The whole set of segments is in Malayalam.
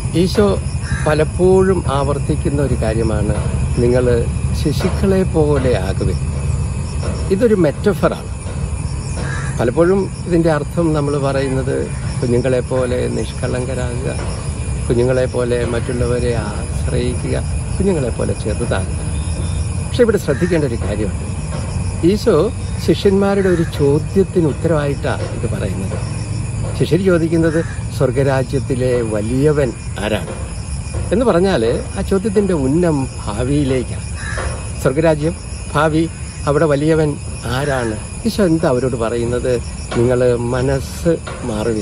ഈശോ പലപ്പോഴും ആവർത്തിക്കുന്ന ഒരു കാര്യമാണ് നിങ്ങൾ ശിശുക്കളെ പോലെ ആകുക ഇതൊരു മെറ്റഫറാണ് പലപ്പോഴും ഇതിൻ്റെ അർത്ഥം നമ്മൾ പറയുന്നത് കുഞ്ഞുങ്ങളെ പോലെ നിഷ്കളങ്കരാകുക കുഞ്ഞുങ്ങളെ പോലെ മറ്റുള്ളവരെ ആശ്രയിക്കുക കുഞ്ഞുങ്ങളെ പോലെ ചെറുതാകുക പക്ഷെ ഇവിടെ ശ്രദ്ധിക്കേണ്ട ഒരു കാര്യമുണ്ട് ഈശോ ശിഷ്യന്മാരുടെ ഒരു ചോദ്യത്തിന് ഉത്തരവായിട്ടാണ് ഇത് പറയുന്നത് ശിഷ്യർ ചോദിക്കുന്നത് സ്വർഗരാജ്യത്തിലെ വലിയവൻ ആരാണ് എന്ന് പറഞ്ഞാൽ ആ ചോദ്യത്തിൻ്റെ ഉന്നം ഭാവിയിലേക്കാണ് സ്വർഗരാജ്യം ഭാവി അവിടെ വലിയവൻ ആരാണ് ഈശോ എന്താ അവരോട് പറയുന്നത് നിങ്ങൾ മനസ്സ് മാറുവിൻ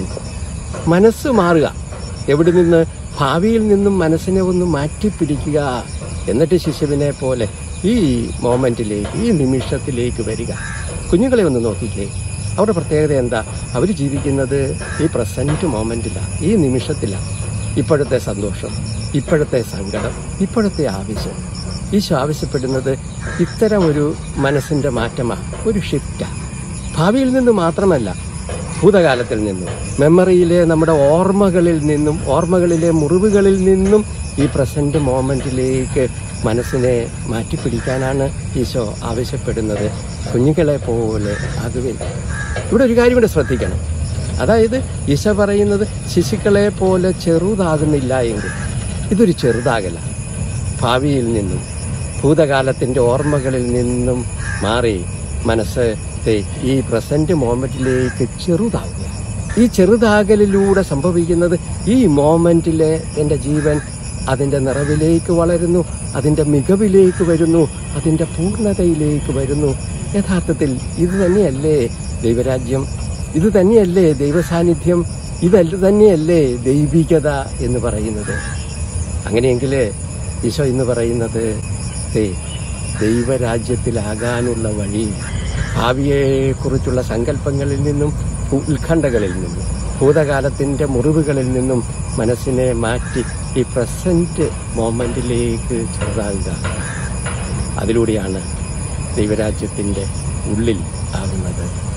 മനസ്സ് മാറുക എവിടെ നിന്ന് ഭാവിയിൽ നിന്നും മനസ്സിനെ ഒന്ന് മാറ്റിപ്പിടിക്കുക എന്നിട്ട് ശിശുവിനെ പോലെ ഈ മോമെന്റിലേക്ക് ഈ നിമിഷത്തിലേക്ക് വരിക കുഞ്ഞുങ്ങളെ ഒന്ന് നോക്കിക്കേ അവരുടെ പ്രത്യേകത എന്താ അവർ ജീവിക്കുന്നത് ഈ പ്രസന്റ് മോമെന്റിലാണ് ഈ നിമിഷത്തിലാണ് ഇപ്പോഴത്തെ സന്തോഷം ഇപ്പോഴത്തെ സങ്കടം ഇപ്പോഴത്തെ ആവശ്യം ഈശോ ആവശ്യപ്പെടുന്നത് ഇത്തരം ഒരു മനസ്സിന്റെ മാറ്റമാണ് ഒരു ഷിഫ്റ്റാണ് ഭാവിയിൽ നിന്ന് മാത്രമല്ല ഭൂതകാലത്തിൽ നിന്നും മെമ്മറിയിലെ നമ്മുടെ ഓർമ്മകളിൽ നിന്നും ഓർമ്മകളിലെ മുറിവുകളിൽ നിന്നും ഈ പ്രസന്റ് മോമെന്റിലേക്ക് മനസ്സിനെ മാറ്റിപ്പിടിക്കാനാണ് ഈശോ ആവശ്യപ്പെടുന്നത് കുഞ്ഞുങ്ങളെ പോലെ ആകുവിൻ ഇവിടെ ഒരു കാര്യം കൂടെ ശ്രദ്ധിക്കണം അതായത് ഈശോ പറയുന്നത് ശിശുക്കളെ പോലെ ചെറുതാകുന്നില്ല എങ്കിൽ ഇതൊരു ചെറുതാകലാണ് ഭാവിയിൽ നിന്നും ഭൂതകാലത്തിൻ്റെ ഓർമ്മകളിൽ നിന്നും മാറി മനസ്സ് ദേ ഈ പ്രസന്റ് മോമെന്റിലേക്ക് ചെറുതാവുക ഈ ചെറുതാകലിലൂടെ സംഭവിക്കുന്നത് ഈ മോമെന്റിലെ എൻ്റെ ജീവൻ അതിൻ്റെ നിറവിലേക്ക് വളരുന്നു അതിൻ്റെ മികവിലേക്ക് വരുന്നു അതിൻ്റെ പൂർണ്ണതയിലേക്ക് വരുന്നു യഥാർത്ഥത്തിൽ ഇത് തന്നെയല്ലേ ദൈവരാജ്യം ഇത് തന്നെയല്ലേ ദൈവസാന്നിധ്യം ഇതല്ല തന്നെയല്ലേ ദൈവികത എന്ന് പറയുന്നത് അങ്ങനെയെങ്കിൽ ഈശോ ഇന്ന് പറയുന്നത് ദേ ദൈവരാജ്യത്തിലാകാനുള്ള വഴി ഭാവിയെക്കുറിച്ചുള്ള സങ്കല്പങ്ങളിൽ നിന്നും ഉത്കണ്ഠകളിൽ നിന്നും ഭൂതകാലത്തിൻ്റെ മുറിവുകളിൽ നിന്നും മനസ്സിനെ മാറ്റി ഈ പ്രസന്റ് മോമെന്റിലേക്ക് ചെറുതാകുക അതിലൂടെയാണ് ദൈവരാജ്യത്തിൻ്റെ ഉള്ളിൽ ആകുന്നത്